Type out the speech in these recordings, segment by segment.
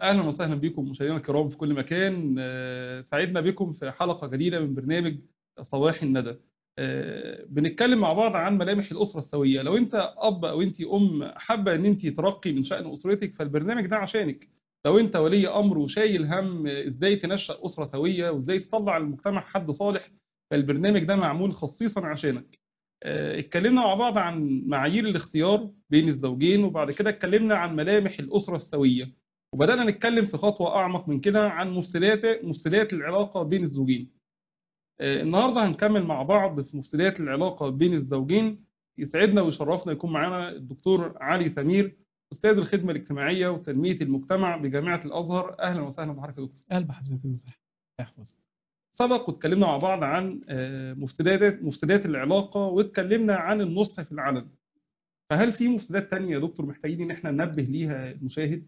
اهلا وسهلا بكم مشاهدينا الكرام في كل مكان آه، سعدنا بكم في حلقه جديده من برنامج صباح الندى آه، بنتكلم مع بعض عن ملامح الاسره السويه لو انت اب او انت ام حابه ان انت ترقي من شان اسرتك فالبرنامج ده عشانك لو انت ولي امر وشايل هم ازاي تنشأ اسره سويه وازاي تطلع المجتمع حد صالح فالبرنامج ده معمول خصيصا عشانك آه، اتكلمنا مع بعض عن معايير الاختيار بين الزوجين وبعد كده اتكلمنا عن ملامح الاسره السويه وبدأنا نتكلم في خطوة أعمق من كده عن مفسدات مفسدات العلاقة بين الزوجين. آه، النهاردة هنكمل مع بعض في مفسدات العلاقة بين الزوجين يسعدنا ويشرفنا يكون معانا الدكتور علي سمير أستاذ الخدمة الاجتماعية وتنمية المجتمع بجامعة الأزهر أهلا وسهلا بحضرتك يا دكتور. قلب حضرتك ازاي يحفظ سبق واتكلمنا مع بعض عن آه، مفسدات مفسدات العلاقة واتكلمنا عن النصح في العلن. فهل في مفسدات تانية يا دكتور محتاجين إن احنا ننبه ليها المشاهد؟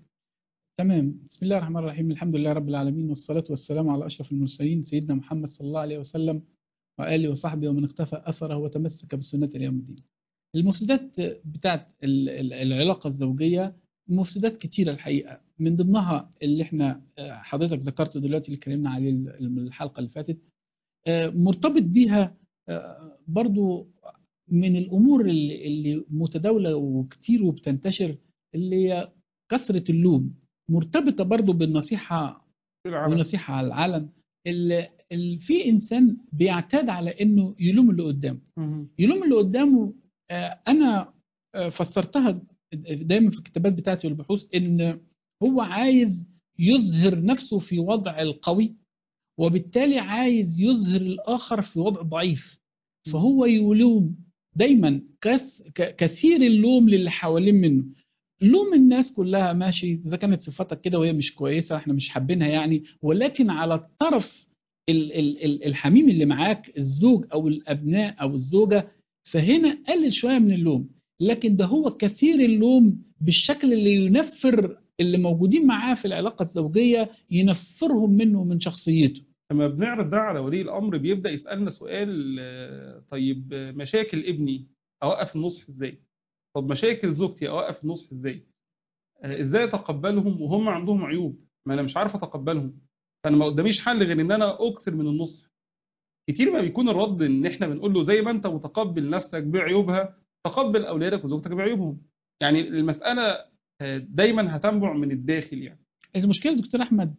تمام بسم الله الرحمن الرحيم الحمد لله رب العالمين والصلاة والسلام على أشرف المرسلين سيدنا محمد صلى الله عليه وسلم وآله وصحبه ومن اختفى أثره وتمسك بسنته إلى يوم الدين المفسدات بتاعت ال- ال- العلاقة الزوجية مفسدات كتيرة الحقيقة من ضمنها اللي احنا آه، حضرتك ذكرته دلوقتي اللي اتكلمنا عليه ال- الحلقة اللي فاتت آه، مرتبط بيها آه، برضو من الأمور اللي اللي متداولة وكتير وبتنتشر اللي هي كثرة اللوم مرتبطة برضو بالنصيحة في العلن. والنصيحة على العلن ال- ال- في إنسان بيعتاد على إنه يلوم اللي قدامه مهم. يلوم اللي قدامه آه، أنا آه، فسرتها دايما في الكتابات بتاعتي والبحوث إن هو عايز يظهر نفسه في وضع القوي وبالتالي عايز يظهر الآخر في وضع ضعيف فهو يلوم دايما كث- ك- كثير اللوم للي حوالين منه لوم الناس كلها ماشي اذا كانت صفاتك كده وهي مش كويسه احنا مش حابينها يعني ولكن على الطرف ال- ال- ال- الحميم اللي معاك الزوج او الابناء او الزوجه فهنا قلل شويه من اللوم لكن ده هو كثير اللوم بالشكل اللي ينفر اللي موجودين معاه في العلاقه الزوجيه ينفرهم منه ومن شخصيته لما بنعرض ده على ولي الامر بيبدا يسالنا سؤال آه، طيب آه، مشاكل ابني اوقف النصح ازاي طب مشاكل زوجتي اوقف النصح ازاي آه، ازاي اتقبلهم وهم عندهم عيوب ما انا مش عارف اتقبلهم فانا ما قداميش حل غير ان انا اكثر من النصح كتير ما بيكون الرد ان احنا بنقول له زي ما انت متقبل نفسك بعيوبها تقبل اولادك وزوجتك بعيوبهم يعني المساله آه، دايما هتنبع من الداخل يعني المشكله دكتور احمد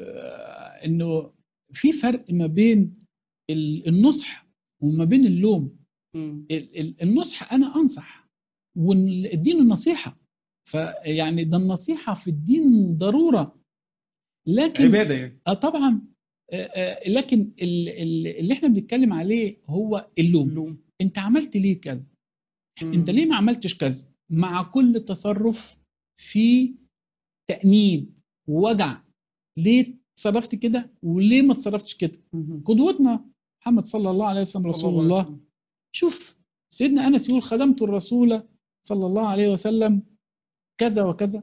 آه، انه في فرق ما بين ال- النصح وما بين اللوم مم. ال- ال- النصح انا انصح والدين النصيحه فيعني ده النصيحه في الدين ضروره لكن عباده يعني اه طبعا آه، آه، لكن ال- ال- اللي احنا بنتكلم عليه هو اللوم اللوم انت عملت ليه كذا مم. انت ليه ما عملتش كذا مع كل تصرف في تأنيب ووجع ليه تصرفت كده وليه ما تصرفتش كده مم. قدوتنا محمد صلى الله عليه وسلم صلى رسول عليه الله وسلم. شوف سيدنا أنس يقول خدمت الرسول صلى الله عليه وسلم كذا وكذا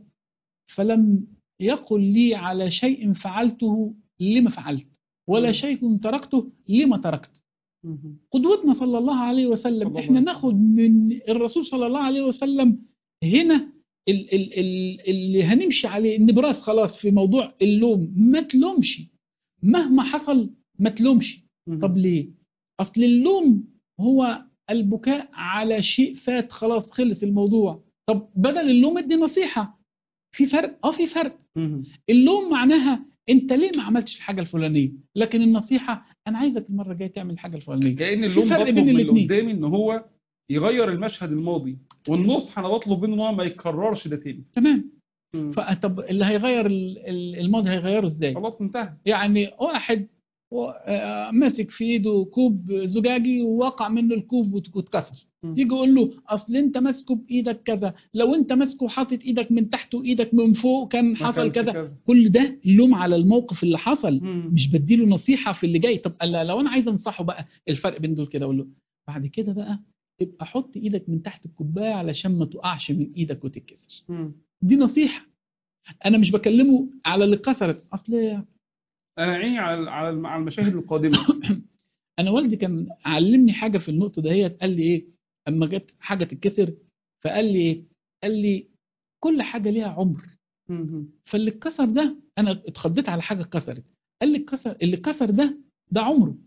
فلم يقل لي على شيء فعلته لما فعلت ولا مم. شيء تركته لما تركت مم. قدوتنا صلى الله عليه صلى وسلم الله احنا عليه ناخد من الرسول صلى الله عليه وسلم هنا ال ال ال اللي هنمشي عليه النبراس خلاص في موضوع اللوم ما تلومش مهما حصل ما تلومش مم. طب ليه اصل اللوم هو البكاء على شيء فات خلاص خلص الموضوع طب بدل اللوم ادي نصيحة في فرق اه في فرق مم. اللوم معناها انت ليه ما عملتش الحاجة الفلانية لكن النصيحة انا عايزك المرة الجاية تعمل الحاجة الفلانية كأن في اللوم فرق بطلب بين من اللي الاتنين. قدامي ان هو يغير المشهد الماضي والنصح انا بطلب منه ان هو ما يكررش ده تاني تمام مم. فطب اللي هيغير ال- ال- الماضي هيغيره ازاي خلاص انتهى يعني واحد و- آه، ماسك في ايده كوب زجاجي ووقع منه الكوب وت- واتكسر مم. يجي يقول له اصل انت ماسكه بايدك كذا لو انت ماسكه حاطط ايدك من تحت وايدك من فوق كان ما حصل كانش كذا كل ده لوم على الموقف اللي حصل مم. مش بديله نصيحه في اللي جاي طب ألا لو انا عايز انصحه بقى الفرق بين دول كده اقول له بعد كده بقى ابقى حط ايدك من تحت الكوبايه علشان ما تقعش من ايدك وتتكسر مم. دي نصيحه انا مش بكلمه على اللي كسرت اصل انا عيني على على على المشاهد القادمه انا والدي كان علمني حاجه في النقطه دهيت قال لي ايه اما جت حاجه تتكسر فقال لي ايه قال لي كل حاجه ليها عمر مم. فاللي اتكسر ده انا اتخضيت على حاجه اتكسرت قال لي اتكسر اللي اتكسر ده ده عمره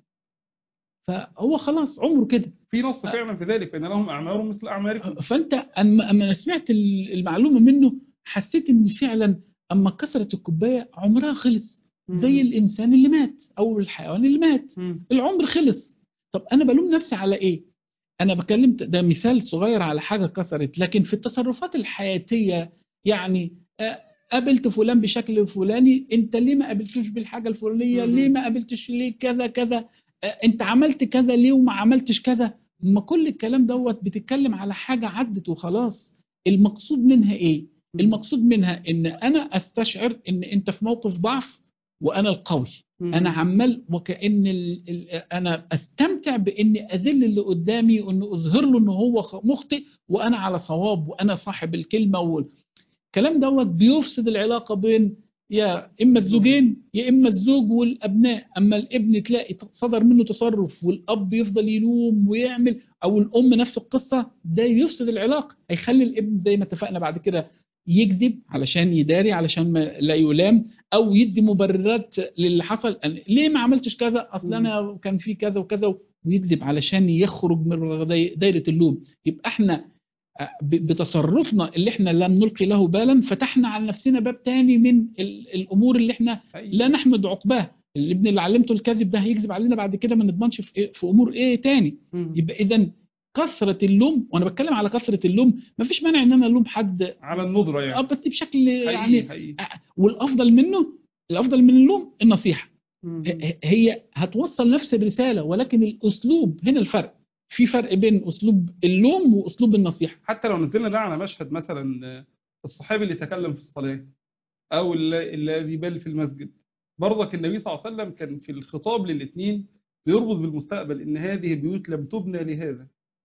فهو خلاص عمره كده في نص فعلا في ذلك فان لهم اعمار مثل اعماركم فانت اما اما أنا سمعت ال- المعلومه منه حسيت ان فعلا اما اتكسرت الكوبايه عمرها خلص زي الانسان اللي مات او الحيوان اللي مات مم. العمر خلص طب انا بلوم نفسي على ايه انا بكلم ده مثال صغير على حاجه كسرت لكن في التصرفات الحياتيه يعني آه، قابلت فلان بشكل فلاني انت ليه ما قابلتوش بالحاجه الفلانيه مهم. ليه ما قابلتش ليه كذا كذا آه، انت عملت كذا ليه وما عملتش كذا ما كل الكلام دوت بتتكلم على حاجه عدت وخلاص المقصود منها ايه المقصود منها ان انا استشعر ان انت في موقف ضعف وانا القوي مم. انا عمال وكان ال... ال... انا استمتع باني اذل اللي قدامي وان اظهر له ان هو خ- مخطئ وانا على صواب وانا صاحب الكلمه والكلام دوت بيفسد العلاقه بين يا اما الزوجين يا اما الزوج والابناء اما الابن تلاقي صدر منه تصرف والاب يفضل يلوم ويعمل او الام نفس القصه ده يفسد العلاقه هيخلي الابن زي ما اتفقنا بعد كده يكذب علشان يداري علشان ما لا يلام او يدي مبررات للي حصل أنا ليه ما عملتش كذا اصل انا كان في كذا وكذا ويكذب علشان يخرج من داي- دايره اللوم يبقى احنا آه، ب- بتصرفنا اللي احنا لم نلقي له بالا فتحنا على نفسنا باب تاني من ال- الامور اللي احنا حقيقي. لا نحمد عقباه الابن اللي علمته الكذب ده هيكذب علينا بعد كده ما نضمنش في, إيه في امور ايه تاني مم. يبقى اذا كثره اللوم وانا بتكلم على كثره اللوم ما فيش مانع ان انا الوم حد على الندره اه يعني بس بشكل حقيقي يعني حقيقي والافضل منه الافضل من اللوم النصيحه مم. ه- هي هتوصل نفس الرساله ولكن الاسلوب هنا الفرق في فرق بين اسلوب اللوم واسلوب النصيحه حتى لو نزلنا ده على مشهد مثلا آه، الصحابي اللي تكلم في الصلاة أو ال- الذي بال في المسجد برضك النبي صلى الله عليه وسلم كان في الخطاب للاثنين بيربط بالمستقبل إن هذه البيوت لم تبنى لهذا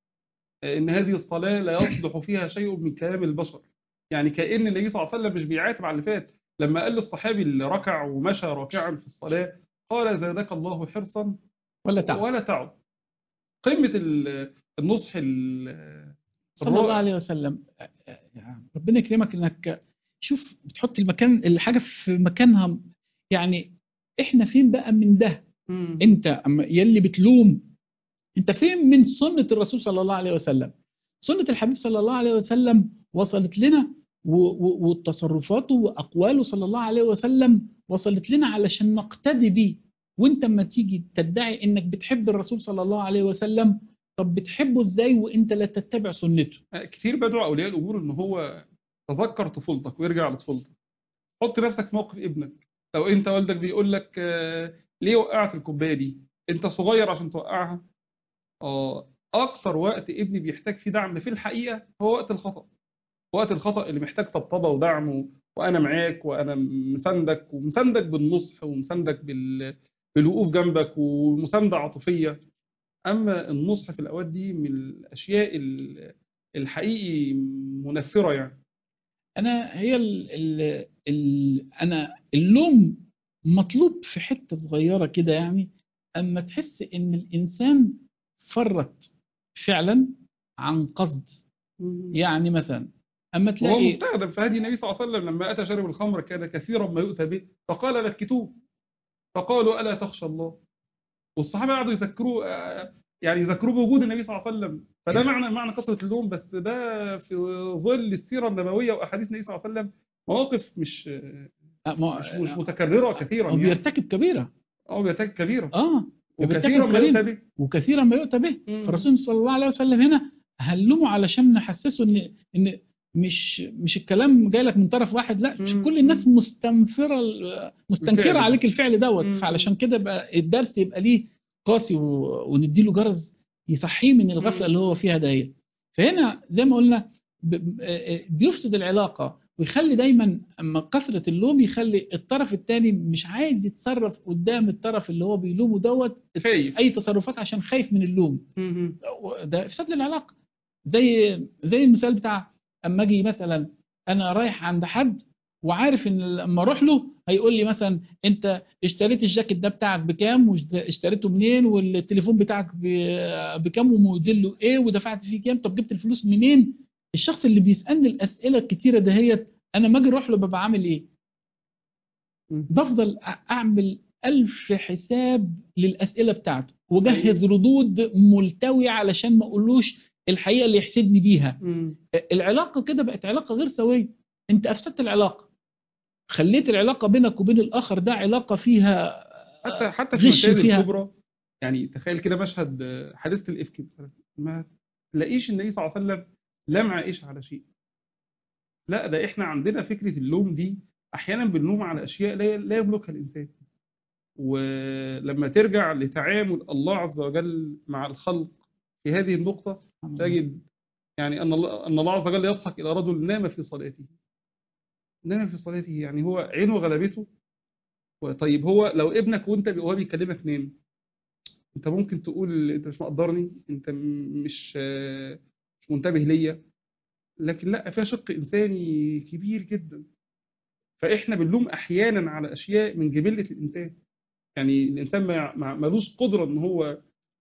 آه، إن هذه الصلاة لا يصلح فيها شيء من كلام البشر يعني كأن النبي صلى الله عليه وسلم مش بيعاتب على اللي فات لما قال للصحابي اللي ركع ومشى راكعا في الصلاة قال زادك الله حرصا ولا تعب ولا تعد قمة ال- النصح ال- صلى الله الرائع. عليه وسلم يعني ربنا يكرمك انك شوف بتحط المكان الحاجه في مكانها يعني احنا فين بقى من ده مم. انت اما يلي بتلوم انت فين من سنه الرسول صلى الله عليه وسلم سنه الحبيب صلى الله عليه وسلم وصلت لنا و- و- وتصرفاته واقواله صلى الله عليه وسلم وصلت لنا علشان نقتدي بيه وانت اما تيجي تدعي انك بتحب الرسول صلى الله عليه وسلم طب بتحبه ازاي وانت لا تتبع سنته كتير بدعو اولياء الامور ان هو تذكر طفولتك ويرجع لطفولتك حط نفسك في موقف ابنك لو انت والدك بيقول لك آه، ليه وقعت الكوبايه دي انت صغير عشان توقعها اه اكتر وقت ابني بيحتاج فيه دعم في الحقيقه هو وقت الخطا وقت الخطا اللي محتاج طبطبه ودعم و- وانا معاك وانا مساندك ومساندك بالنصح ومساندك بال... بالوقوف جنبك ومسانده عاطفيه اما النصح في الاوقات دي من الاشياء ال- الحقيقي منفره يعني انا هي ال ال ال انا اللوم مطلوب في حته صغيره كده يعني اما تحس ان الانسان فرط فعلا عن قصد يعني مثلا اما وهو تلاقي مستخدم في هدي النبي صلى الله عليه وسلم لما اتى شارب الخمر كان كثيرا ما يؤتى به فقال بكتوه فقالوا الا تخشى الله والصحابه قعدوا يذكروه آه، يعني يذكروه بوجود النبي صلى الله عليه وسلم فده معنى معنى كثره اللوم بس ده في ظل السيره النبويه واحاديث النبي صلى الله عليه وسلم مواقف مش آه، ما- مش, مش متكرره كثيرا هو يعني بيرتكب كبيره اه بيحتاج كبيره اه وكثيرا ما كبيرة. يؤتى به وكثيرا ما يؤتى به مم. فالرسول صلى الله عليه وسلم هنا هنلومه علشان نحسسه ان ان مش مش الكلام جاي لك من طرف واحد لا مش مم. كل الناس مستنفره مستنكره الفعل ده. عليك الفعل دوت مم. فعلشان كده بقى الدرس يبقى ليه قاسي و- ونديله جرس يصحيه من الغفله مم. اللي هو فيها دهيت فهنا زي ما قلنا ب- ب- آه، بيفسد العلاقه ويخلي دايما اما كثره اللوم يخلي الطرف الثاني مش عايز يتصرف قدام الطرف اللي هو بيلومه دوت خايف اي تصرفات عشان خايف من اللوم مم. ده افساد للعلاقه زي زي المثال بتاع اما اجي مثلا انا رايح عند حد وعارف ان لما اروح له هيقول لي مثلا انت اشتريت الجاكيت ده بتاعك بكام واشتريته منين والتليفون بتاعك ب- بكام وموديله ايه ودفعت فيه كام طب جبت الفلوس منين الشخص اللي بيسالني الاسئله الكتيره دهيت انا ما اجي اروح له ببقى عامل ايه مم. بفضل أ- اعمل ألف حساب للأسئلة بتاعته وجهز ردود ملتوية علشان ما اقولوش الحقيقة اللي يحسدني بيها مم. العلاقة كده بقت علاقة غير سوية انت افسدت العلاقة خليت العلاقة بينك وبين الآخر ده علاقة فيها حتى حتى في غش المشاهد فيها. الكبرى يعني تخيل كده مشهد آه، حادثه الافك مثلا ما تلاقيش النبي صلى الله عليه وسلم لام عائشه على شيء لا ده احنا عندنا فكره اللوم دي احيانا بنلوم على اشياء لا لا يملكها الانسان ولما ترجع لتعامل الله عز وجل مع الخلق في هذه النقطه تجد يعني ان الله ان الله عز وجل يضحك الى رجل نام في صلاته نام في صلاته يعني هو عينه غلبته طيب هو لو ابنك وانت وهو بيكلمك نام انت ممكن تقول انت مش مقدرني انت م- مش آه، مش منتبه ليا لكن لا فيها شق انساني كبير جدا فاحنا بنلوم احيانا على اشياء من جبله الانسان يعني الانسان ما ما- ملوش قدره ان هو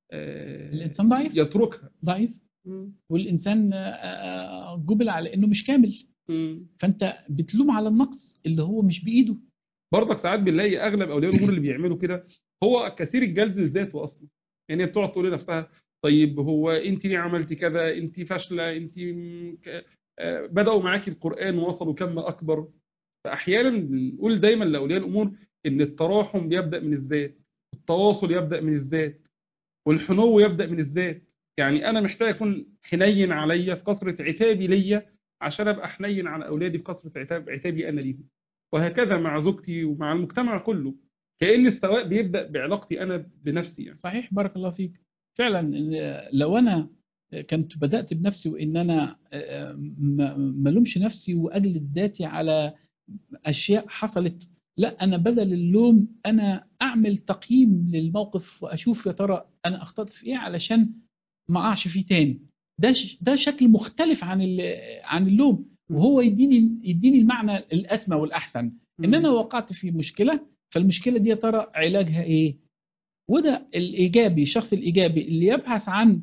آه، الإنسان ضعيف يتركها ضعيف مم. والإنسان آه، آه، جبل على إنه مش كامل مم. فأنت بتلوم على النقص اللي هو مش بإيده برضك ساعات بنلاقي اغلب اولياء الامور اللي بيعملوا كده هو كثير الجلد لذاته اصلا يعني هي بتقعد تقول لنفسها طيب هو انت ليه عملتي كذا انت فاشله انت م- ك- آه، بداوا معاكي القران ووصلوا كم اكبر فاحيانا بنقول دايما لاولياء الامور ان التراحم بيبدا من الذات التواصل يبدا من الذات والحنو يبدا من الذات يعني انا محتاج اكون حنين عليا في كثره عتابي ليا عشان ابقى حنين على اولادي في كثره عتاب عتابي انا ليهم وهكذا مع زوجتي ومع المجتمع كله كأن السواء بيبدأ بعلاقتي أنا بنفسي يعني. صحيح بارك الله فيك فعلا آه، لو أنا كنت بدأت بنفسي وإن أنا آه، ما ما ألومش نفسي وأجلد ذاتي على أشياء حصلت لا أنا بدل اللوم أنا أعمل تقييم للموقف وأشوف يا ترى أنا أخطأت في إيه علشان ما أقعش فيه تاني ده ش- ده شكل مختلف عن ال- عن اللوم وهو يديني يديني المعنى الأسمى والأحسن ان انا وقعت في مشكله فالمشكله دي يا ترى علاجها ايه وده الايجابي الشخص الايجابي اللي يبحث عن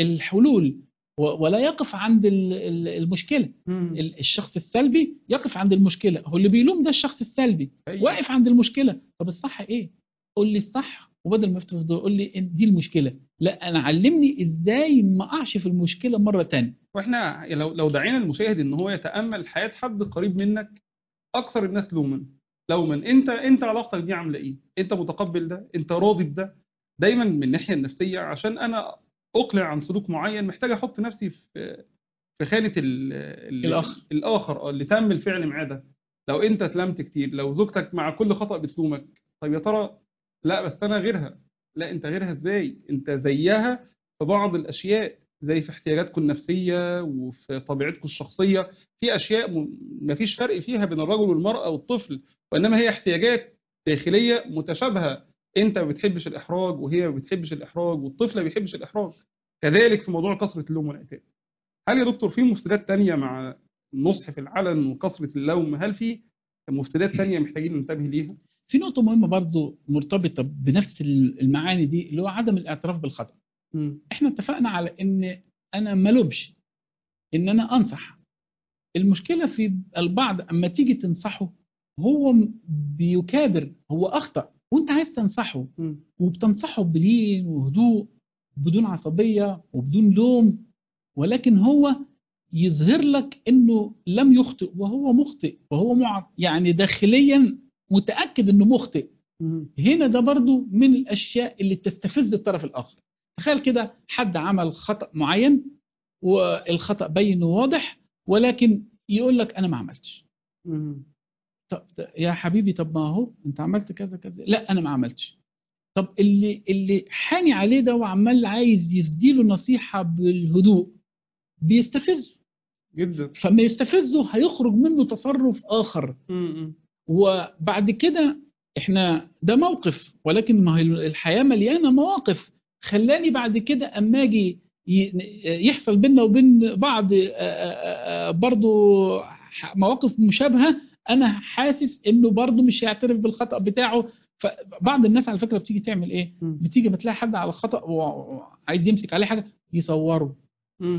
الحلول و- ولا يقف عند ال- ال- المشكله مم. ال- الشخص السلبي يقف عند المشكله هو اللي بيلوم ده الشخص السلبي أيوة. واقف عند المشكله طب الصح ايه قول لي الصح وبدل ما تفضل قول لي إن دي المشكله لا انا علمني ازاي ما اقعش في المشكله مره تانية واحنا لو لو دعينا المشاهد ان هو يتامل حياه حد قريب منك اكثر الناس لوما لوما انت انت علاقتك دي عامله ايه انت متقبل ده انت راضي بده دايما من الناحيه النفسيه عشان انا اقلع عن سلوك معين محتاج احط نفسي في في خانه ال ال الآخر. الاخر اه اللي تم الفعل معاه ده لو انت اتلمت كتير لو زوجتك مع كل خطا بتلومك طيب يا ترى لا بس انا غيرها لا انت غيرها ازاي انت زيها في بعض الاشياء زي في احتياجاتكم النفسيه وفي طبيعتكم الشخصيه في اشياء م- مفيش فرق فيها بين الرجل والمراه والطفل وانما هي احتياجات داخليه متشابهه انت ما بتحبش الاحراج وهي ما بتحبش الاحراج والطفل ما بيحبش الاحراج كذلك في موضوع كثره اللوم والعتاب هل يا دكتور في مفسدات تانية مع النصح في العلن وكثره اللوم هل في مفسدات تانية محتاجين ننتبه ليها في نقطه مهمه برضو مرتبطه بنفس المعاني دي اللي هو عدم الاعتراف بالخطا احنا اتفقنا على ان انا ما لومش ان انا انصح المشكله في البعض اما تيجي تنصحه هو م- بيكابر هو اخطا وانت عايز تنصحه وبتنصحه بلين وهدوء بدون عصبيه وبدون لوم ولكن هو يظهر لك انه لم يخطئ وهو مخطئ وهو مع يعني داخليا متاكد انه مخطئ هنا ده برضو من الاشياء اللي تستفز الطرف الاخر تخيل كده حد عمل خطا معين والخطا بين وواضح ولكن يقول لك انا ما عملتش طب يا حبيبي طب ما هو انت عملت كذا كذا لا انا ما عملتش طب اللي اللي حاني عليه ده وعمال عايز يسديله نصيحه بالهدوء بيستفزه جدا فما يستفزه هيخرج منه تصرف اخر وبعد كده احنا ده موقف ولكن ما هي الحياه مليانه مواقف خلاني بعد كده اما اجي ي- يحصل بيننا وبين بعض آه، آه، آه، برضو ح- مواقف مشابهه انا حاسس انه برضو مش هيعترف بالخطا بتاعه فبعض الناس على فكره بتيجي تعمل ايه بتيجي بتلاقي حد على خطا وعايز يمسك عليه حاجه يصوره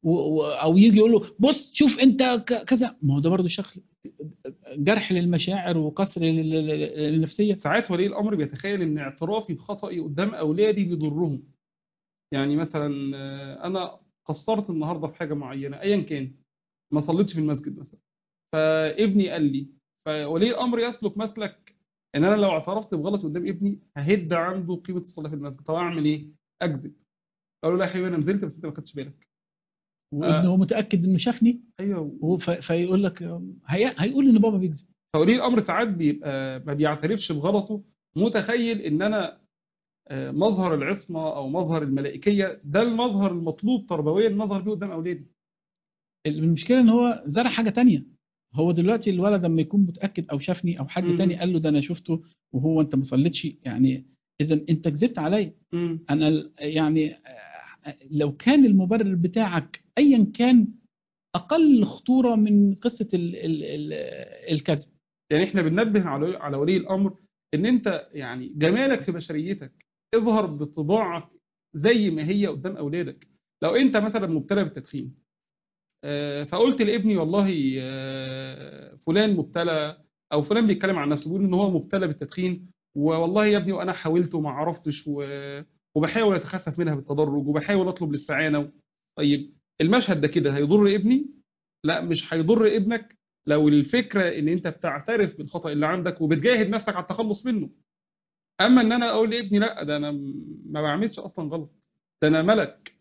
و... و... او يجي يقول له بص شوف انت ك... كذا ما هو ده برضه شكل جرح للمشاعر وكسر لل- لل- للنفسيه ساعات ولي الامر بيتخيل ان اعترافي بخطئي قدام اولادي بيضرهم يعني مثلا آه، انا قصرت النهارده في حاجه معينه ايا كان ما صليتش في المسجد مثلا فابني قال لي فولي الامر يسلك مسلك ان انا لو اعترفت بغلط قدام ابني ههد عنده قيمه الصلاه في المسجد طب اعمل ايه اكذب اقول له لا يا حبيبي انا نزلت بس انت ما خدتش بالك وابنه متاكد انه شافني ايوه وهو ف... فيقول لك هي... هيقول ان بابا بيكذب فولي الامر ساعات بيبقى ما بيعترفش بغلطه متخيل ان انا آه، مظهر العصمه او مظهر الملائكيه ده المظهر المطلوب تربويا نظهر بيه قدام اولادي المشكله ان هو زرع حاجه تانية هو دلوقتي الولد لما يكون متاكد او شافني او حد مم. تاني قال له ده انا شفته وهو انت ما صليتش يعني اذا انت كذبت عليا انا ال- يعني آه، لو كان المبرر بتاعك ايا كان اقل خطوره من قصه ال ال ال الكذب يعني احنا بننبه على على ولي الامر ان انت يعني جمالك في بشريتك اظهر بطباعك زي ما هي قدام اولادك لو انت مثلا مبتلى بالتدخين آه، فقلت لابني والله آه، فلان مبتلى او فلان بيتكلم عن نفسه بيقول ان هو مبتلى بالتدخين والله يا ابني وانا حاولت وما عرفتش و- وبحاول اتخفف منها بالتدرج وبحاول اطلب الاستعانه طيب المشهد ده كده هيضر ابني لا مش هيضر ابنك لو الفكره ان انت بتعترف بالخطا اللي عندك وبتجاهد نفسك على التخلص منه اما ان انا اقول لابني لا ده انا ما بعملش اصلا غلط ده انا ملك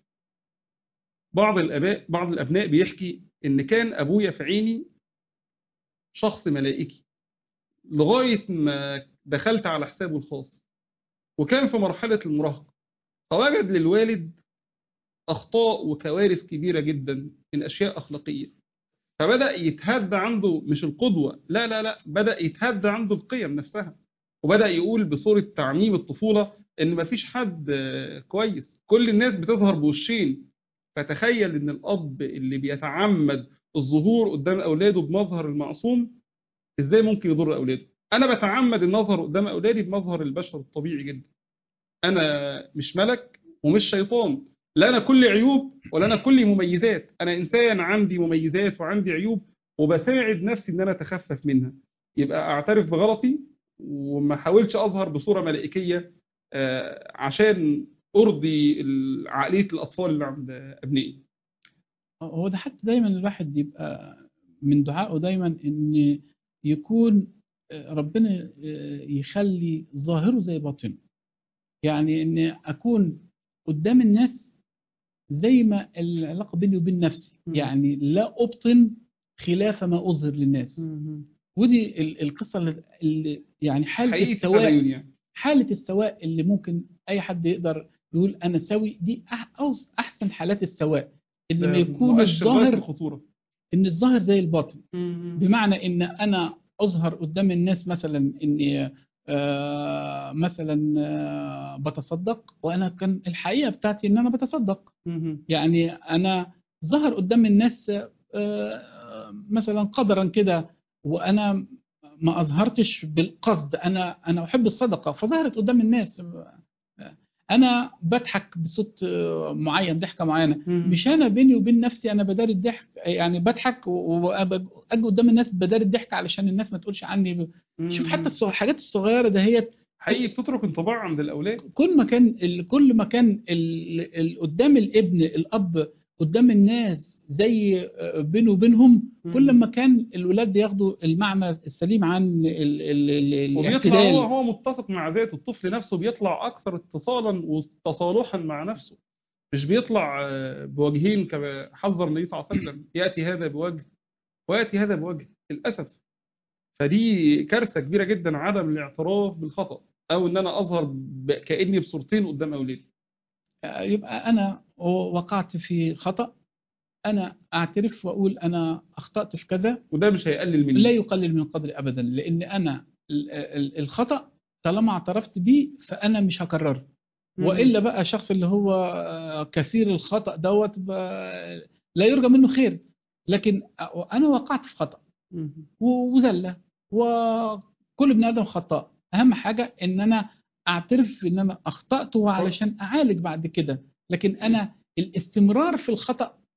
بعض الاباء بعض الابناء بيحكي ان كان ابويا في عيني شخص ملائكي لغايه ما دخلت على حسابه الخاص وكان في مرحله المراهقه فوجد للوالد اخطاء وكوارث كبيره جدا من اشياء اخلاقيه فبدا يتهد عنده مش القدوه لا لا لا بدا يتهد عنده القيم نفسها وبدا يقول بصوره تعميم الطفوله ان مفيش حد آه، كويس كل الناس بتظهر بوشين فتخيل ان الاب اللي بيتعمد الظهور قدام اولاده بمظهر المعصوم ازاي ممكن يضر اولاده انا بتعمد النظر قدام اولادي بمظهر البشر الطبيعي جدا انا مش ملك ومش شيطان لا انا كل عيوب ولا انا كل مميزات انا انسان عندي مميزات وعندي عيوب وبساعد نفسي ان انا اتخفف منها يبقى اعترف بغلطي وما احاولش اظهر بصوره ملائكيه آه، عشان ارضي ال- عقليه الاطفال اللي عند ابنائي هو ده حتى دايما الواحد يبقى من دعائه دايما ان يكون ربنا يخلي ظاهره زي باطنه يعني ان اكون قدام الناس زي ما العلاقه بيني وبين نفسي مم. يعني لا ابطن خلاف ما اظهر للناس ودي ال- القصه اللي- اللي يعني حاله حقيقي السواء التدين يعني حاله السواء اللي ممكن اي حد يقدر يقول انا سوي دي أح- أوس- احسن حالات السواء ان ده ما يكون مؤشر غاية الظاهر الخطوره ان الظاهر زي الباطن بمعنى ان انا اظهر قدام الناس مثلا اني آه، مثلا آه، بتصدق وانا كان الحقيقه بتاعتي ان انا بتصدق يعني انا ظهر قدام الناس آه، مثلا قدرا كده وانا ما اظهرتش بالقصد انا انا احب الصدقه فظهرت قدام الناس انا بضحك بصوت آه، معين ضحكه معينه مش انا بيني وبين نفسي انا بداري الضحك يعني بضحك واجي قدام الناس بداري الضحك علشان الناس ما تقولش عني ب... شوف حتى الصغ- الحاجات الصغيره دهيت حقيقي بتترك انطباع عند الاولاد كل ما كان ال- كل ما كان ال- ال- قدام الابن الاب قدام الناس زي آه، بينه وبينهم كل ما كان الولاد ياخدوا المعنى السليم عن ال- ال- ال- وبيطلع الاعتدال هو هو متفق مع ذاته الطفل نفسه بيطلع اكثر اتصالا وتصالحا مع نفسه مش بيطلع آه، بوجهين كما حذر النبي صلى الله عليه وسلم ياتي هذا بوجه وياتي هذا بوجه للاسف فدي كارثه كبيره جدا عدم الاعتراف بالخطا او ان انا اظهر ب- كاني بصورتين قدام اولادي يبقى انا وقعت في خطأ انا اعترف واقول انا اخطأت في كذا وده مش هيقلل مني لا يقلل من قدري ابدا لان انا ال- ال- الخطأ طالما اعترفت بيه فانا مش هكرره والا بقى الشخص اللي هو آه، كثير الخطأ دوت ب- لا يرجى منه خير لكن انا وقعت في خطأ مم. و- وزله وكل ابن ادم خطاء اهم حاجه ان انا اعترف ان انا اخطات وعلشان اعالج بعد كده لكن انا الاستمرار في الخطا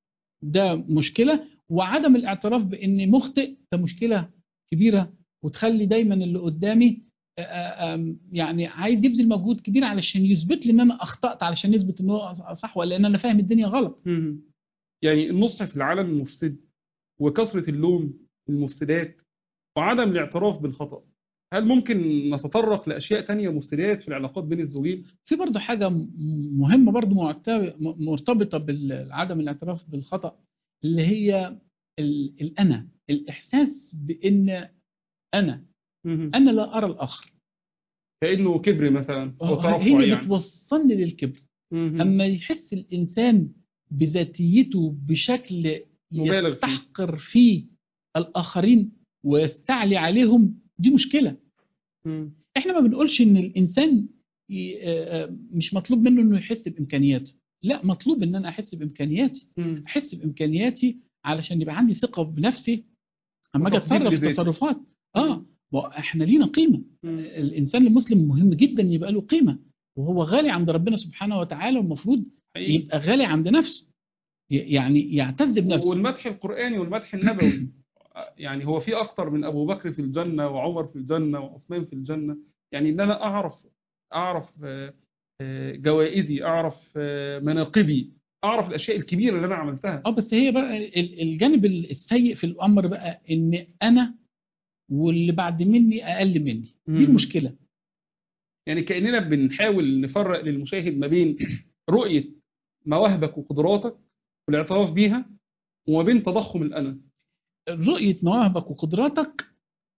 ده مشكله وعدم الاعتراف باني مخطئ ده مشكله كبيره وتخلي دايما اللي قدامي آه، آه، آم، يعني عايز يبذل مجهود كبير علشان يثبت لي ان انا اخطات علشان يثبت ان هو صح ولا ان انا فاهم الدنيا غلط مم. يعني النصح في العالم المفسد وكثرة اللوم المفسدات وعدم الاعتراف بالخطأ هل ممكن نتطرق لأشياء تانية مفسدات في العلاقات بين الزوجين؟ في برضه حاجة م- مهمة برضه معت- م- مرتبطة بعدم الاعتراف بالخطأ اللي هي ال- الأنا الإحساس بأن أنا مم. أنا لا أرى الآخر كأنه كبر مثلا أو ترفع هي يعني بتوصلني للكبر مم. أما يحس الإنسان بذاتيته بشكل مبالغ فيه. يستحقر فيه الآخرين ويستعلي عليهم دي مشكلة مم. احنا ما بنقولش ان الانسان ي- آه، آه، مش مطلوب منه انه يحس بامكانياته لا مطلوب ان انا احس بامكانياتي مم. احس بامكانياتي علشان يبقى عندي ثقه بنفسي اما اجي وتقدير اتصرف لذاتي. تصرفات اه ما احنا لينا قيمه مم. الانسان المسلم مهم جدا يبقى له قيمه وهو غالي عند ربنا سبحانه وتعالى والمفروض حقيقي. يبقى غالي عند نفسه ي- يعني يعتز بنفسه والمدح القرآني والمدح النبوي يعني هو في أكتر من أبو بكر في الجنة وعمر في الجنة وعثمان في الجنة يعني إن أنا أعرف أعرف آه، آه، جوائزي أعرف آه، مناقبي أعرف الأشياء الكبيرة اللي أنا عملتها اه بس هي بقى ال- الجانب السيء في الامر بقى ان انا واللي بعد مني اقل مني دي مم. المشكله يعني كأننا بنحاول نفرق للمشاهد ما بين رؤية مواهبك وقدراتك والاعتراف بيها وما بين تضخم الأنا رؤيه مواهبك وقدراتك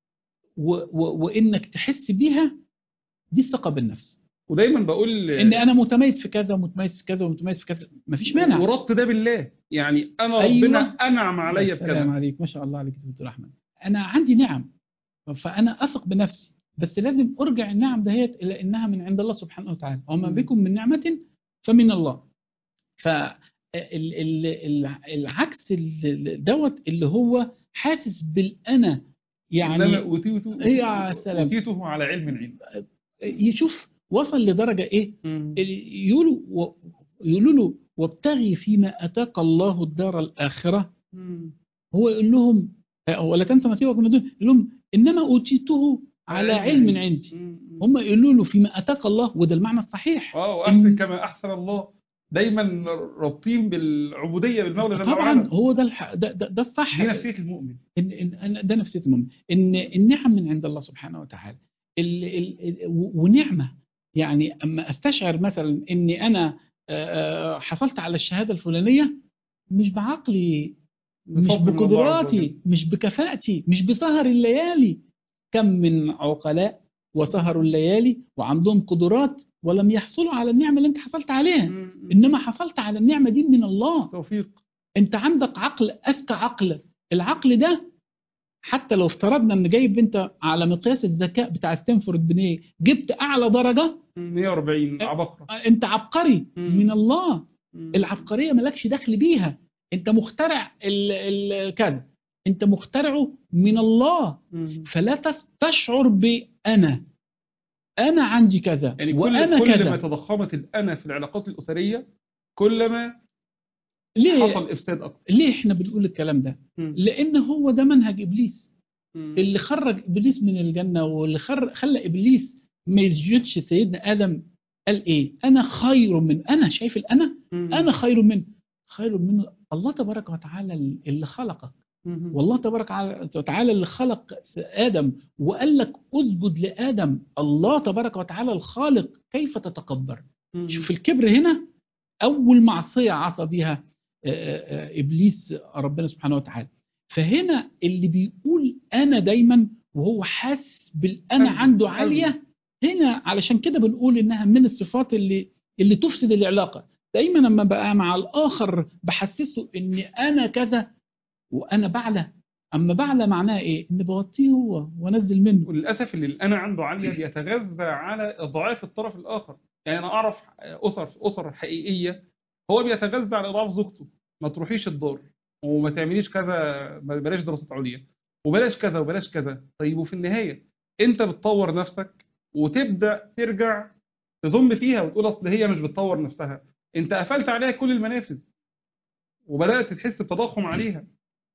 و و وانك تحس بيها دي الثقه بالنفس ودايما بقول ان انا متميز في كذا ومتميز في كذا ومتميز في كذا مفيش مانع وربط ده بالله يعني أنا أيوة. ربنا أنعم عليا السلام بكذا عليك ما شاء الله عليك يا دكتور احمد انا عندي نعم فانا اثق بنفسي بس لازم ارجع النعم دهيت الى انها من عند الله سبحانه وتعالى وما مم. بكم من نعمه فمن الله ف ال- ال- ال- العكس ال- دوت اللي هو حاسس بالانا إنما يعني أوتيته إيه يا سلام. أوتيته على علم عندي يشوف وصل لدرجه ايه يقولوا و- يقولوا له وابتغي فيما اتاك الله الدار الاخره هو يقول لهم آه، ولا تنسى نصيبك من الدنيا يقول لهم انما اوتيته على علم عندي هم يقولوا له فيما اتاك الله وده المعنى الصحيح اه واحسن إن- كما احسن الله دايما رابطين بالعبوديه بالمولى جل طبعا وعلا هو ده الح... ده, ده, ده الصح دي نفسيه المؤمن إن إن أنا- ده نفسيه المؤمن ان النعم من عند الله سبحانه وتعالى ال... ال... ال... و- ونعمه يعني اما استشعر مثلا اني انا آه، آه، حصلت على الشهاده الفلانيه مش بعقلي مش بفضل من الله عز بقدراتي وجل. مش بكفاءتي مش بسهر الليالي كم من عقلاء وسهروا الليالي وعندهم قدرات ولم يحصلوا على النعمه اللي انت حصلت عليها مم. انما حصلت على النعمه دي من الله توفيق انت عندك عقل اذكى عقل العقل ده حتى لو افترضنا ان جايب انت على مقياس الذكاء بتاع ستانفورد بنيه جبت اعلى درجه 140 عبقره انت عبقري مم. من الله مم. العبقريه مالكش دخل بيها انت مخترع ال ال كذا انت مخترعه من الله مم. فلا تس- تشعر بانا انا عندي كذا يعني كل وانا كل ما كذا تضخمت الانا في العلاقات الاسريه كلما ليه حصل افساد اكتر ليه احنا بنقول الكلام ده مم. لان هو ده منهج ابليس مم. اللي خرج ابليس من الجنه واللي خر... خلى ابليس ما يسجدش سيدنا ادم قال ايه انا خير من انا شايف الانا مم. انا خير منه خير منه الله تبارك وتعالى اللي خلقك مم. والله تبارك وتعالى اللي خلق ادم وقال لك اسجد لادم الله تبارك وتعالى الخالق كيف تتكبر مم. شوف الكبر هنا اول معصيه عصى بها آه، آه، آه، ابليس ربنا سبحانه وتعالى فهنا اللي بيقول انا دايما وهو حاسس بالانا قلبه- عنده قلبه. عاليه هنا علشان كده بنقول انها من الصفات اللي اللي تفسد العلاقه دايما لما بقى مع الاخر بحسسه ان انا كذا وانا بعلى اما بعلى معناها ايه ان بوطيه هو وانزل منه وللاسف اللي الانا عنده عاليه بيتغذى على اضعاف الطرف الاخر يعني انا اعرف اسر اسر حقيقيه هو بيتغذى على اضعاف زوجته ما تروحيش الدار وما تعمليش كذا ما- بلاش دراسات عليا وبلاش كذا وبلاش كذا طيب وفي النهايه انت بتطور نفسك وتبدا ترجع تذم فيها وتقول اصل هي مش بتطور نفسها انت قفلت عليها كل المنافذ وبدات تحس بتضخم عليها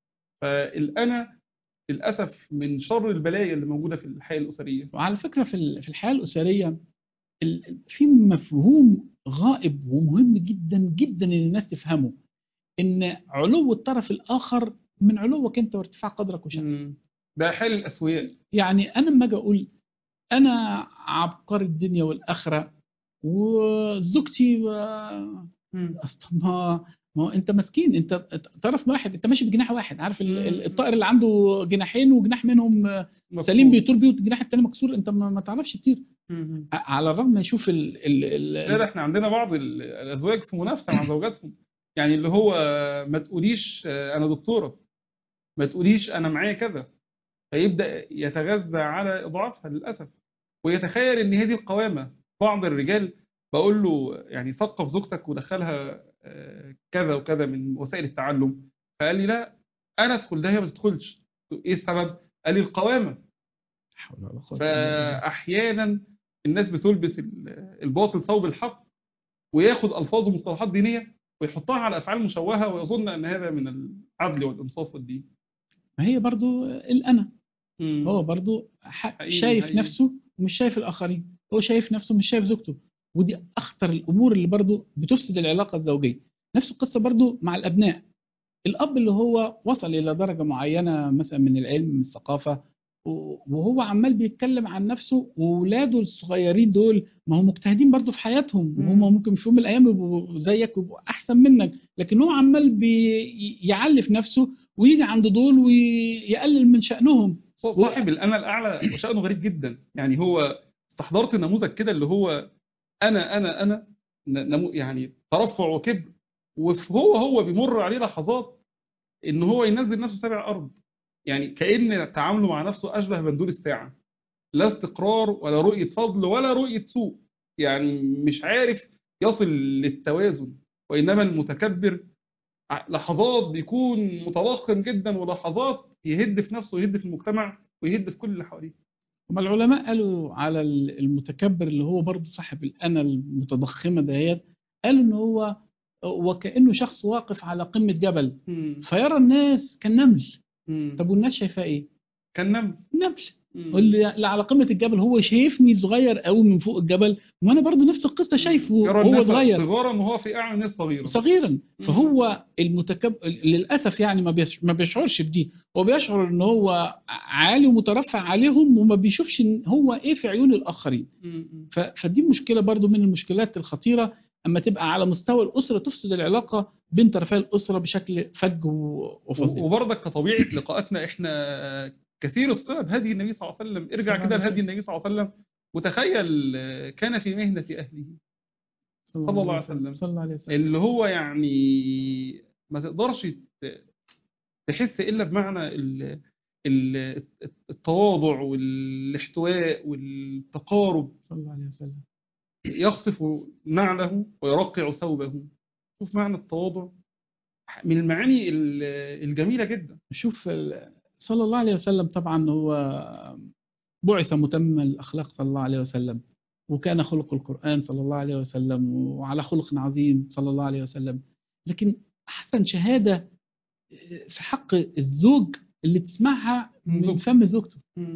فالانا للاسف من شر البلايا اللي موجوده في الحياه الاسريه وعلى فكرة في ال- في الحياة الأسرية ال- في مفهوم غائب ومهم جدا جدا ان الناس تفهمه ان علو الطرف الآخر من علوك انت وارتفاع قدرك وشأنك مم. ده حال الاسوياء يعني انا لما اجي اقول انا عبقري الدنيا والاخره وزوجتي آه، طب ما ما هو انت مسكين انت طرف واحد انت ماشي بجناح واحد عارف ال- ال- مم. الطائر اللي عنده جناحين وجناح منهم آه، سليم بيطير بيه والجناح التاني مكسور انت ما, ما تعرفش تطير مم. ع- على الرغم ما يشوف ال ال ال لا ده احنا عندنا بعض ال- الازواج في منافسه مع زوجاتهم يعني اللي هو ما تقوليش آه، انا دكتوره ما تقوليش انا معايا كذا فيبدا يتغذى على اضعافها للاسف ويتخيل ان هي دي القوامه بعض الرجال بقول له يعني ثقف زوجتك ودخلها آه، كذا وكذا من وسائل التعلم فقال لي لا انا ادخل ده هي ما تدخلش ايه السبب قال لي القوامه حول ولا قوة إلا بالله. فاحيانا الناس بتلبس ال- الباطل ثوب الحق وياخد الفاظ ومصطلحات دينيه ويحطها على افعال مشوهه ويظن ان هذا من العدل والانصاف والدين ما هي برضو الانا مم. هو برضو ح- حقيقي- شايف حقيقي. نفسه ومش شايف الآخرين هو شايف نفسه مش شايف زوجته ودي أخطر الأمور اللي برضو بتفسد العلاقة الزوجية نفس القصة برضو مع الأبناء الأب اللي هو وصل إلى درجة معينة مثلا من العلم من الثقافة و- وهو عمال بيتكلم عن نفسه وولاده الصغيرين دول ما هم مجتهدين برضو في حياتهم مم. وهم ممكن في يوم من الأيام يبقوا زيك ويبقوا أحسن منك لكن هو عمال بيعلي في نفسه ويجي عند دول ويقلل من شأنهم صاحب الانا الاعلى وشانه غريب جدا يعني هو استحضرت نموذج كده اللي هو انا انا انا ن- نمو يعني ترفع وكبر وهو هو بيمر عليه لحظات ان هو ينزل نفسه سابع ارض يعني كأن تعامله مع نفسه اشبه بندول الساعه لا استقرار ولا رؤيه فضل ولا رؤيه سوء يعني مش عارف يصل للتوازن وانما المتكبر ع- لحظات بيكون متضخم جدا ولحظات يهد في نفسه ويهد في المجتمع ويهد في كل اللي حواليه هما العلماء قالوا على ال- المتكبر اللي هو برضه صاحب الأنا المتضخمة دهيت قالوا إن هو وكأنه شخص واقف على قمة جبل فيرى الناس كالنمل طب والناس شايفاه إيه؟ كان نمل نمل واللي اللي على قمة الجبل هو شايفني صغير قوي من فوق الجبل وأنا برضه نفس القصة شايفه يرى وهو الناس صغير صغارا وهو في اعين الناس صغيرا صغيرا فهو المتكبر للاسف يعني ما بيش- ما بيشعرش بدي هو بيشعر ان هو عالي ومترفع عليهم وما بيشوفش إن هو ايه في عيون الاخرين ف- فدي مشكله برضو من المشكلات الخطيره اما تبقى على مستوى الاسره تفسد العلاقه بين طرفي الاسره بشكل فج و- وفظيع وبرضك كطبيعه لقاءاتنا احنا كثير الصله بهدي النبي صلى الله عليه وسلم صلى ارجع الله كده عليه لهدي النبي صلى الله عليه وسلم وتخيل كان في مهنه اهله صلى الله عليه وسلم. صلى الله عليه وسلم اللي هو يعني ما تقدرش ت- تحس الا بمعنى ال- ال- التواضع والاحتواء والتقارب صلى الله عليه وسلم يخصف نعله ويرقع ثوبه شوف معنى التواضع من المعاني ال- الجميلة جدا شوف ال- صلى الله عليه وسلم طبعا هو بعث متمم الأخلاق صلى الله عليه وسلم وكان خلق القرآن صلى الله عليه وسلم وعلى خلق عظيم صلى الله عليه وسلم لكن أحسن شهادة في حق الزوج اللي تسمعها من من زوجته. فم زوجته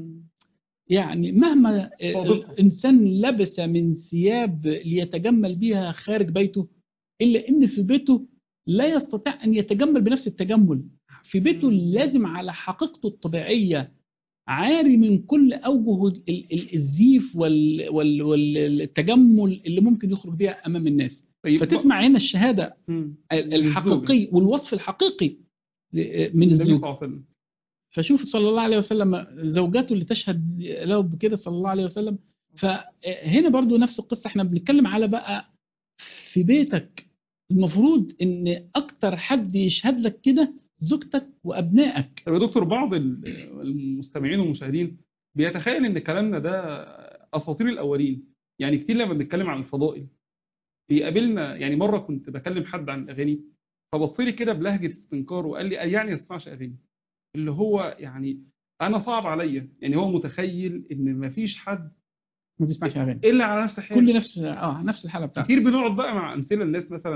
يعني مهما صادقة. الإنسان لبس من ثياب ليتجمل بها خارج بيته إلا إن في بيته لا يستطيع أن يتجمل بنفس التجمل في بيته مم. لازم على حقيقته الطبيعية عاري من كل أوجه ال- ال- الزيف وال- وال- والتجمل اللي ممكن يخرج بها أمام الناس طيب فتسمع هنا الشهادة مم. الحقيقي والوصف الحقيقي من النبي صلى الزوج الله عليه وسلم فشوف صلى الله عليه وسلم زوجاته اللي تشهد له بكده صلى الله عليه وسلم فهنا برضو نفس القصة احنا بنتكلم على بقى في بيتك المفروض ان اكتر حد يشهد لك كده زوجتك وابنائك طب يا دكتور بعض ال- المستمعين والمشاهدين بيتخيل ان كلامنا ده اساطير الاولين يعني كتير لما بنتكلم عن الفضائل بيقابلنا يعني مره كنت بكلم حد عن الاغاني فبص لي كده بلهجه استنكار وقال لي قال يعني ما تسمعش اغاني اللي هو يعني انا صعب عليا يعني هو متخيل ان مفيش حد ما بيسمعش اغاني الا على نفس حاله كل نفس اه نفس الحاله بتاعته كتير بنقعد بقى مع امثله الناس مثلا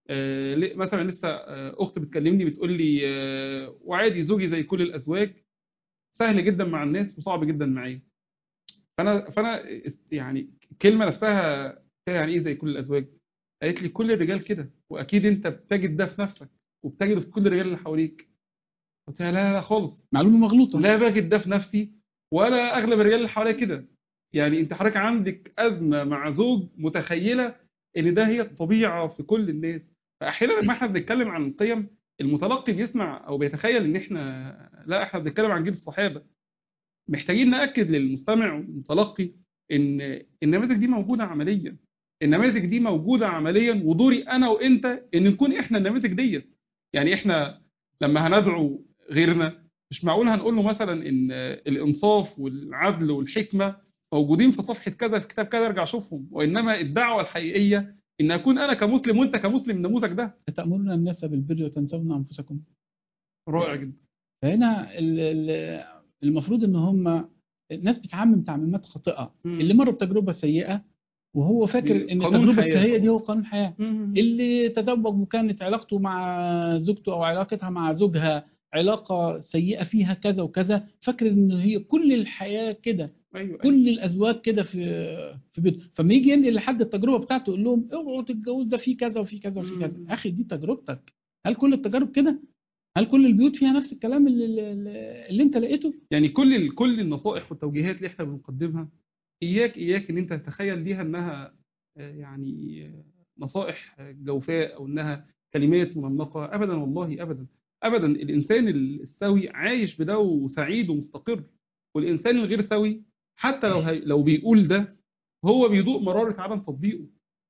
آه، ليه- مثلا لسه آه، اخت بتكلمني بتقول لي آه، وعادي زوجي زي كل الازواج سهل جدا مع الناس وصعب جدا معايا فانا فانا است- يعني الكلمه نفسها فيها يعني ايه زي كل الازواج قالت لي كل الرجال كده واكيد انت بتجد ده في نفسك وبتجده في كل الرجال اللي حواليك قلت لها لا لا خالص معلومه مغلوطه لا بجد ده في نفسي ولا اغلب الرجال اللي حواليا كده يعني انت حضرتك عندك ازمه مع زوج متخيله ان ده هي الطبيعه في كل الناس فاحيانا لما احنا بنتكلم عن القيم المتلقي بيسمع او بيتخيل ان احنا لا احنا بنتكلم عن جيل الصحابه محتاجين ناكد للمستمع والمتلقي ان النماذج دي موجوده عمليا النماذج دي موجوده عمليا ودوري انا وانت ان نكون احنا النماذج ديت يعني احنا لما هندعو غيرنا مش معقول هنقول له مثلا ان الانصاف والعدل والحكمه موجودين في صفحه كذا في كتاب كذا ارجع شوفهم وانما الدعوه الحقيقيه ان اكون انا كمسلم وانت كمسلم النموذج ده تأمرون الناس بالبر وتنسون انفسكم رائع جدا فهنا ال- ال- المفروض ان هم الناس بتعمم تعميمات خاطئه مم. اللي مر بتجربه سيئه وهو فاكر دي ان قانون التجربه حياة السيئه دي طبعا. هو قانون حياه اللي تزوج وكانت علاقته مع زوجته او علاقتها مع زوجها علاقه سيئه فيها كذا وكذا فاكر ان هي كل الحياه كده ايوه أيوة. كل الازواج كده في في بيت فما يجي ينقل لحد التجربه بتاعته يقول لهم اوعوا تتجوز ده فيه كذا وفي كذا وفي كذا مم. اخي دي تجربتك هل كل التجارب كده هل كل البيوت فيها نفس الكلام اللي, اللي, اللي انت لقيته يعني كل ال- كل النصائح والتوجيهات اللي احنا بنقدمها اياك اياك ان انت تتخيل بيها انها آه، يعني آه، نصائح آه، جوفاء او انها كلمات منمقه ابدا والله ابدا ابدا الانسان السوي عايش بده وسعيد ومستقر والانسان الغير سوي حتى لو هي لو بيقول ده هو بيذوق مراره عدم تطبيقه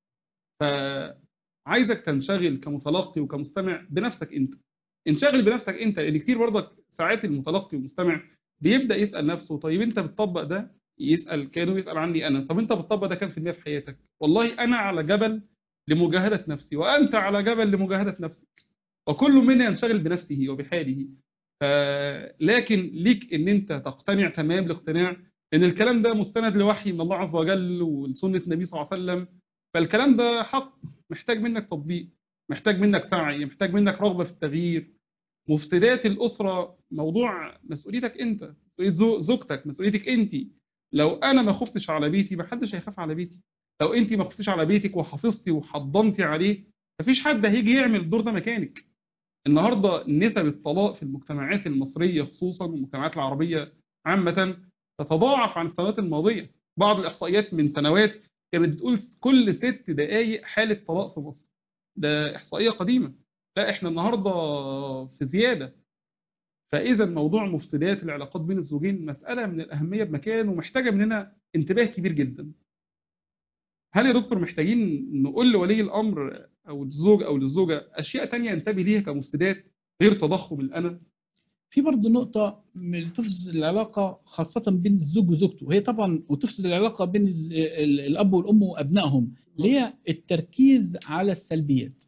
فعايزك تنشغل كمتلقي وكمستمع بنفسك انت انشغل بنفسك انت لان كتير برضك ساعات المتلقي والمستمع بيبدا يسال نفسه طيب انت بتطبق ده يسال كانه يسال عني انا طب انت بتطبق ده كام في المية في حياتك والله انا على جبل لمجاهده نفسي وانت على جبل لمجاهده نفسك وكل منا ينشغل بنفسه وبحاله ف... لكن ليك ان انت تقتنع تمام الاقتناع ان الكلام ده مستند لوحي من الله عز وجل ولسنه النبي صلى الله عليه وسلم فالكلام ده حق محتاج منك تطبيق محتاج منك سعي محتاج منك رغبه في التغيير مفسدات الاسره موضوع مسؤوليتك انت مسؤوليه زو- زوجتك مسؤوليتك انت لو انا ما خفتش على بيتي محدش هيخاف على بيتي لو انت ما خفتيش على بيتك وحافظتي وحضنتي عليه مفيش حد هيجي يعمل الدور ده مكانك النهارده نسب الطلاق في المجتمعات المصريه خصوصا والمجتمعات العربيه عامه تتضاعف عن السنوات الماضيه بعض الاحصائيات من سنوات كانت بتقول كل ست دقائق حاله طلاق في مصر ده احصائيه قديمه لا احنا النهارده في زياده فاذا موضوع مفسدات العلاقات بين الزوجين مساله من الاهميه بمكان ومحتاجه مننا انتباه كبير جدا هل يا دكتور محتاجين نقول لولي الامر او الزوج او للزوجه اشياء تانية ينتبه ليها كمفسدات غير تضخم الانا في برضه نقطة من تفسد العلاقة خاصة بين الزوج وزوجته وهي طبعا وتفسد العلاقة بين الز- ال- الأب والأم وأبنائهم اللي هي التركيز على السلبيات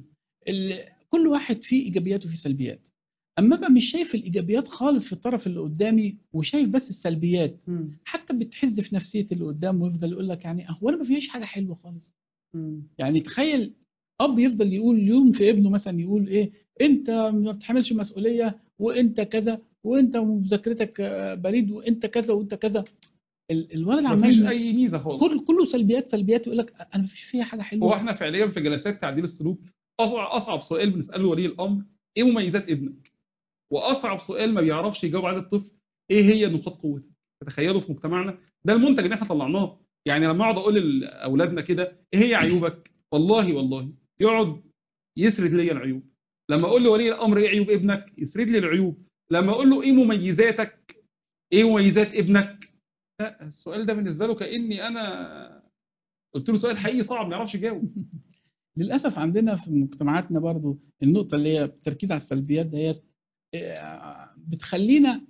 ال- كل واحد فيه إيجابيات وفيه سلبيات أما بقى مش شايف الإيجابيات خالص في الطرف اللي قدامي وشايف بس السلبيات حتى بتحز في نفسية اللي قدامه ويفضل يقول لك يعني هو أنا ما فيهاش حاجة حلوة خالص يعني تخيل اب يفضل يقول يوم في ابنه مثلا يقول ايه انت ما بتحملش مسؤوليه وانت كذا وانت مذاكرتك آه، بريد وانت كذا وانت كذا ال- الولد مفيش عمال اي ميزه خالص كل كله سلبيات سلبيات يقول لك انا مفيش فيها حاجه حلوه هو احنا فعليا في جلسات تعديل السلوك اصعب اصعب سؤال بنساله ولي الامر ايه مميزات ابنك واصعب سؤال ما بيعرفش يجاوب عليه الطفل ايه هي نقاط قوتك تخيلوا في مجتمعنا ده المنتج اللي احنا طلعناه يعني لما اقعد اقول لاولادنا كده ايه هي عيوبك والله والله يقعد يسرد لي العيوب لما اقول لولي الامر ايه عيوب ابنك يسرد لي العيوب لما اقول له ايه مميزاتك ايه مميزات ابنك لا السؤال ده بالنسبه له كاني انا قلت له سؤال حقيقي صعب ما يعرفش يجاوب للاسف عندنا في مجتمعاتنا برضو النقطه اللي هي التركيز على السلبيات ديت آه، بتخلينا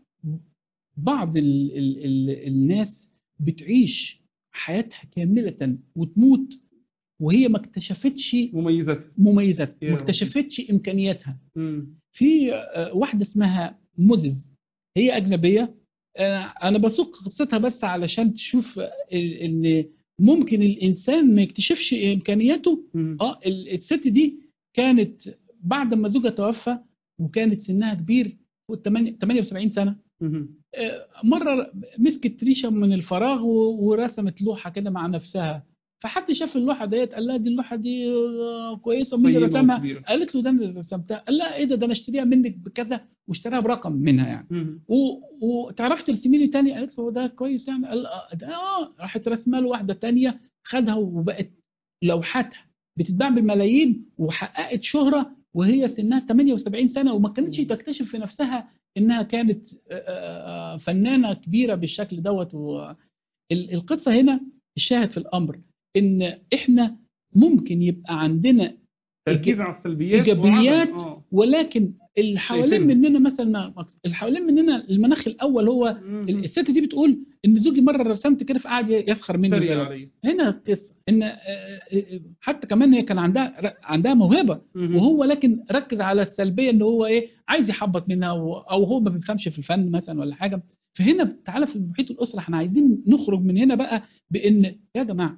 بعض ال ال ال الناس بتعيش حياتها كامله وتموت وهي ما اكتشفتش مميزاتك مميزاتها يا ما رب. اكتشفتش امكانياتها مم. في آه، واحده اسمها موزز هي اجنبيه آه، انا بسوق قصتها بس علشان تشوف آه، ان ممكن الانسان ما يكتشفش امكانياته مم. اه ال- الست دي كانت بعد ما زوجها توفى وكانت سنها كبير فوق 78 سنه مهم. آه، مره مسكت ريشه من الفراغ و- ورسمت لوحه كده مع نفسها فحد شاف اللوحه ديت قال لها دي اللوحه دي آه، كويسه مين اللي طيبة رسمها وكبيرة. قالت له ده انا اللي رسمتها قال لها ايه ده ده انا اشتريها منك بكذا واشتراها برقم منها يعني مهم. و- وتعرفي ترسمي لي تاني قالت له ده كويس يعني قال آه، ده اه راحت رسمه له واحده تانيه خدها وبقت لوحاتها بتتباع بالملايين وحققت شهره وهي سنها 78 سنه وما كانتش تكتشف في نفسها انها كانت آه، آه، فنانه كبيره بالشكل دوت و- ال- القصه هنا الشاهد في الامر ان احنا ممكن يبقى عندنا تركيز على السلبيات إيجابيات وعدم- اه ولكن اللي حوالين شايفينها. مننا مثلا اللي حوالين مننا المناخ الاول هو مهم. الست دي بتقول ان زوجي مره رسمت كده فقعد يسخر مني تريق بلا- عليه هنا القصه ان آه، آه، حتى كمان هي كان عندها عندها موهبه مهم. وهو لكن ركز على السلبيه ان هو ايه عايز يحبط منها و- او هو ما بيفهمش في الفن مثلا ولا حاجه فهنا تعالى في محيط الاسره احنا عايزين نخرج من هنا بقى بان يا جماعه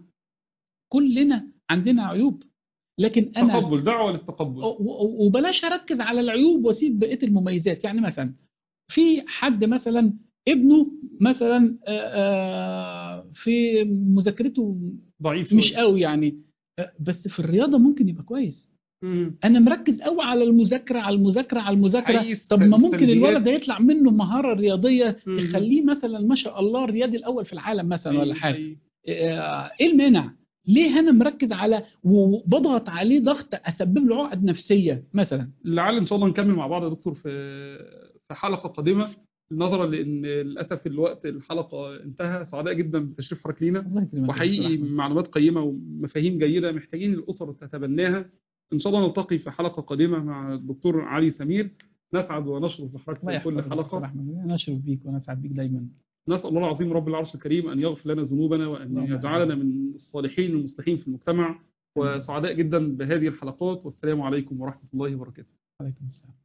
كلنا عندنا عيوب لكن انا تقبل دعوة للتقبل و- و- وبلاش اركز على العيوب واسيب بقيه المميزات يعني مثلا في حد مثلا ابنه مثلا آه، آه، في مذاكرته ضعيف شوية. مش قوي يعني آه، بس في الرياضه ممكن يبقى كويس مهم. انا مركز قوي على المذاكره على المذاكره على المذاكره عايز طب ما ممكن سلبيات. الولد ده يطلع منه مهاره رياضيه مهم. تخليه مثلا ما شاء الله الرياضي الاول في العالم مثلا ولا أيوة، حاجه أيوة. آه، ايه المانع ليه انا مركز على وبضغط عليه ضغط اسبب له عقد نفسيه مثلا لعل ان شاء الله نكمل مع بعض يا دكتور في في حلقه قادمه نظرا لان للاسف الوقت الحلقه انتهى سعداء جدا بتشريف حضرتك لينا الله يكرمك يا وحقيقي دكتور أحمد. معلومات قيمه ومفاهيم جيده محتاجين الاسر تتبناها ان شاء الله نلتقي في حلقه قادمه مع الدكتور علي سمير نسعد ونشرف بحضرتك الله في كل يحفظك يا دكتور حلقه احمد انا اشرف بيك وانا اسعد بيك دايما نسال الله العظيم رب العرش الكريم ان يغفر لنا ذنوبنا وان اللهم يجعلنا من الصالحين المصلحين في المجتمع وسعداء جدا بهذه الحلقات والسلام عليكم ورحمه الله وبركاته عليكم السلام